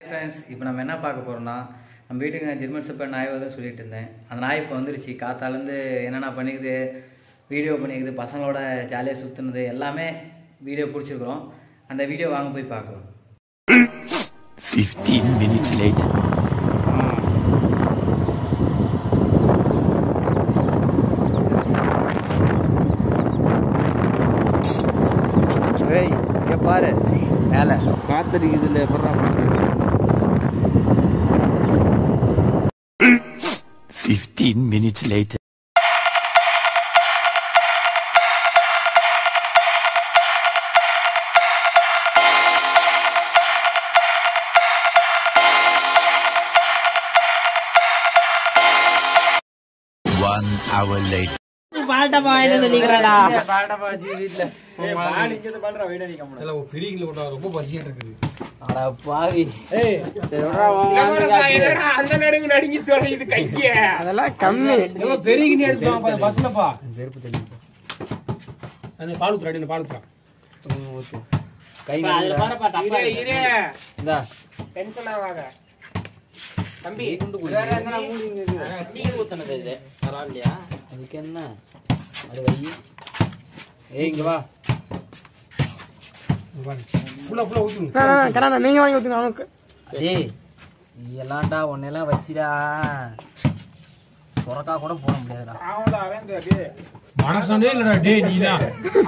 Friends இப்போ நம்ம என்ன பார்க்க போகிறோம்னா நம்ம வீட்டுக்கு நான் ஜெர்மன் செப்பர் நாய் வருதுன்னு சொல்லிட்டு இருந்தேன் அந்த நாய் இப்போ வந்துருச்சு காத்தாலேருந்து என்னென்ன பண்ணிக்குது வீடியோ பண்ணிக்குது பசங்களோட ஜாலியாக சுற்றுனது எல்லாமே வீடியோ பிடிச்சிருக்கிறோம் அந்த வீடியோ வாங்க போய் பார்க்கலாம் 15 minutes later. ஏய் இங்கே பாரு மேலே காத்தடிக்குதுல எப்படா பண்றது 15 minutes later. One hour later. ரொம்ப பசியா இருக்குது அட பாவி அந்த நடுங்கு நடுங்கி தொலையுது கைக்கு அதெல்லாம் கம்மி பெரிய கிண்ணி எடுத்துவாங்க பத்துலப்பா செருப்பு தள்ளி அந்த பால் ஊத்துறா அடி பால் ஊத்துறா ஊற்று கை இரு இரு இந்தா டென்ஷன் ஆகாத தம்பி குண்டு குடி அதுக்கு என்ன அது வை ஏய் இங்க வா ஃபுல்லா ஃபுல்லா ஊத்துங்க டேய் நீ எல்லாம்டா உன்னையெல்லாம் வச்சுடா சுரக்கா கூட போட முடியாதுடா மனசாண்டே இல்லடா டேய் நீதான்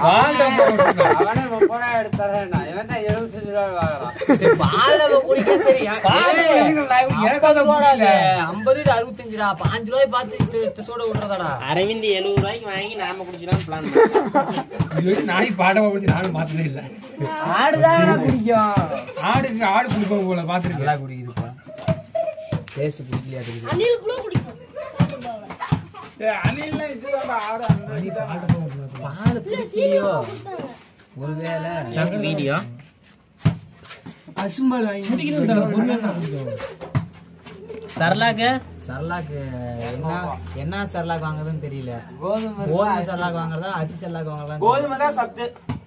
பால் குடிக்க சரி பால் குடிக்கிறதுல எனக்கு அது புரியல. ஐம்பது இது அறுபத்தஞ்சுடா பாஞ்சு ரூபாய் பார்த்து இத்த- இத்த சோட விடுறதாடா அரவிந்த் எழுபது ரூபாய்க்கு வாங்கி நாம குடிச்சிடலாம் பிளான் இது வரைக்கும் நாய் பாடமா குடிச்சு நானும் பார்த்ததே இல்ல ஆடுதான் குடிக்கும் ஆடுக்கு ஆடு குடிப்பாங்க போல பாத்துருக்கேன் நல்லா குடிக்குதுப்பா டேஸ்ட் பிடிக்கலையா இருக்குது அணிலுக்குள்ள குடிக்கும் பால் பிடிக்கலையோ ஒருவேளை வீடியோ சரலாக்கு சரலாக்கு என்ன என்ன சரலாக் வாங்குறதுன்னு தெரியல கோதுமை சரலாக் வாங்குறதா அரிசி சரலாக் வாங்குறதா கோதுமை தான் சத்து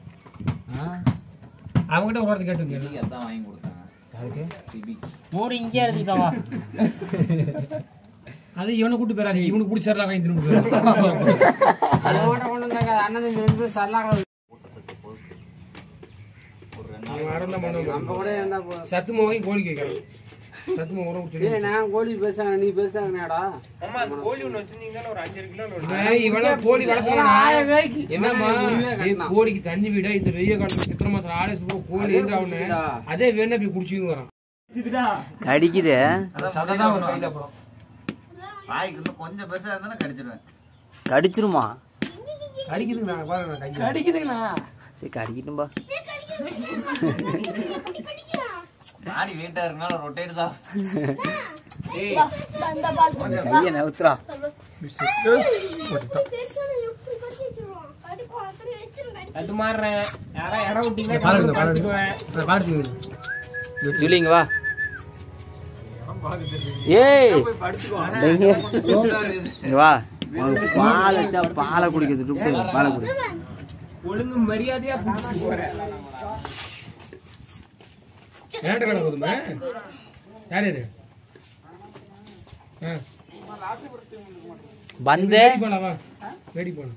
அவங்ககிட்ட ஒரு வாரத்தை கேட்டு யாருக்கு மூடி இங்கே எடுத்துக்கிட்டோம் வா அது இவனை கூட்டு போயிடாது இவனுக்கு பிடிச்சா வாங்கி திரும்ப போயிடும் அது ஓட்ட கொண்டு வந்தாங்க அண்ணன் தம்பி ரெண்டு பேரும் சரலாக நம்ம கூட இருந்தா போ சத்து மாவு வாங்கி கோழி கேட்கறேன் சத்து மாவு உரம் குடிச்சு நான் கோழி பெருசாக நீ பெருசாகனேடா இவெல்லாம் கோழி வளர்க்கணும் என்னம்மா ஏய், கோழிக்கு தண்ணி விட இந்த வெய்ய காலத்துல சித்திர மாசம் ஆடை சும்மா கோழி இருந்து அவனு அதே வேணா போய் குடிச்சுங்க வரான் கடிக்குது சதான் வரும் கையில அப்புறம் வாய்க்கு இன்னும் கொஞ்சம் பெருசா இருந்தா கடிச்சிருவேன் கடிச்சிருமா கடிக்குதுங்க நான் பாருங்க கையில சரி கடிக்கட்டும்பா மாடி வீட்டா இருக்கனால ரொட்டேட் தான் அந்த பால் கையை நவுத்துறா அது மாறுறேன் யாரா இடம் விட்டீங்கன்னா பாருங்க பாருங்க பாருங்க ஜூலிங்க வா ஏய் இங்க இங்க வா உனக்கு பால் வச்சா பாலை குடிக்கிறது பாலை குடி ஒழுங்கு மரியாதையா குடிச்சு போறேன் ஏன்ட்ட கடை போதுமே யார் யாரு ஆ வந்து வேடி போலாம் வா வேடி போலாம்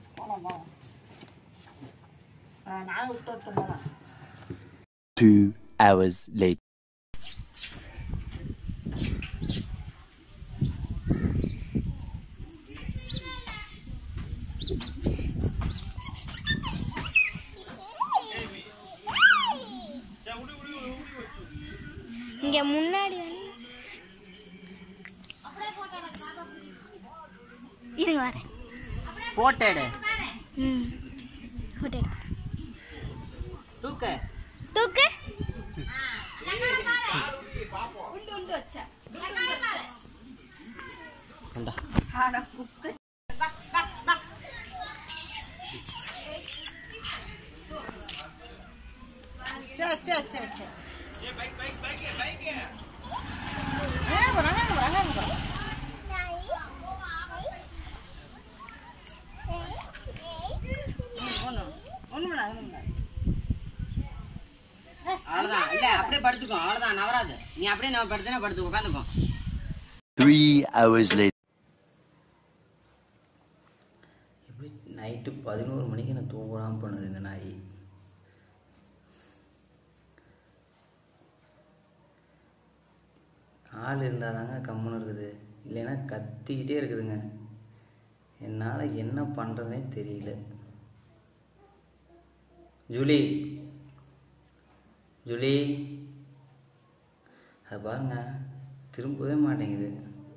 Two hours later. இங்க முன்னாடி வந்து இருங்க வரேன் போட்டோ எடு ம் போட்டு எடு. தூக்க தூக்கு அவ்வளவுதான் இல்ல அப்படியே படுத்துக்கோ அவ்வளவுதான் நவராது நீ அப்படியே நான் படுத்தேன்னா படுத்து உட்காந்துக்கோ Three hours later. எப்படி நைட்டு பதினோரு மணிக்கு நான் தூங்கலாம் பண்ணுது இந்த நாய் ஆள் இருந்தால் தாங்க கம்முன்னு இருக்குது இல்லைன்னா கத்திக்கிட்டே இருக்குதுங்க என்னால் என்ன பண்ணுறதுனே தெரியல ஜூலி ஜூலி அது பாருங்க திரும்பவே மாட்டேங்குது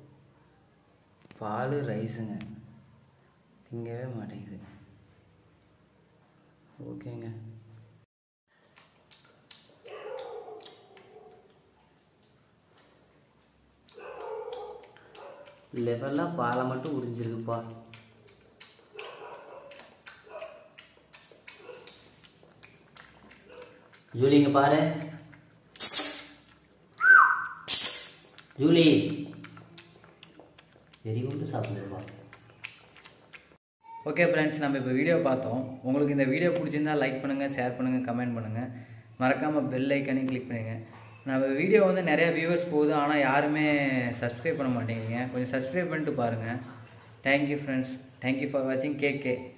பால் ரைஸுங்க திங்கவே மாட்டேங்குது ஓகேங்க லெவலாக பாலை மட்டும் உறிஞ்சிருக்குப்பா ஜூலி இங்க பாரு ஜூலி வெரி குண்டு சாப்பிடுப்பா ஓகே ஃப்ரெண்ட்ஸ் நம்ம இப்போ வீடியோ பார்த்தோம் உங்களுக்கு இந்த வீடியோ பிடிச்சிருந்தா லைக் பண்ணுங்கள் ஷேர் பண்ணுங்கள் கமெண்ட் பண்ணுங்கள் மறக்காமல் பெல் ஐக்கானையும் கிளிக் பண்ணுங்க நம்ம வீடியோ வந்து நிறைய வியூவர்ஸ் போகுது ஆனால் யாருமே சப்ஸ்கிரைப் பண்ண மாட்டேங்கிறீங்க கொஞ்சம் சப்ஸ்கிரைப் பண்ணிட்டு பாருங்கள் தேங்க்யூ ஃப்ரெண்ட்ஸ் தேங்க்யூ ஃபார் வாட்சிங் கேக் கே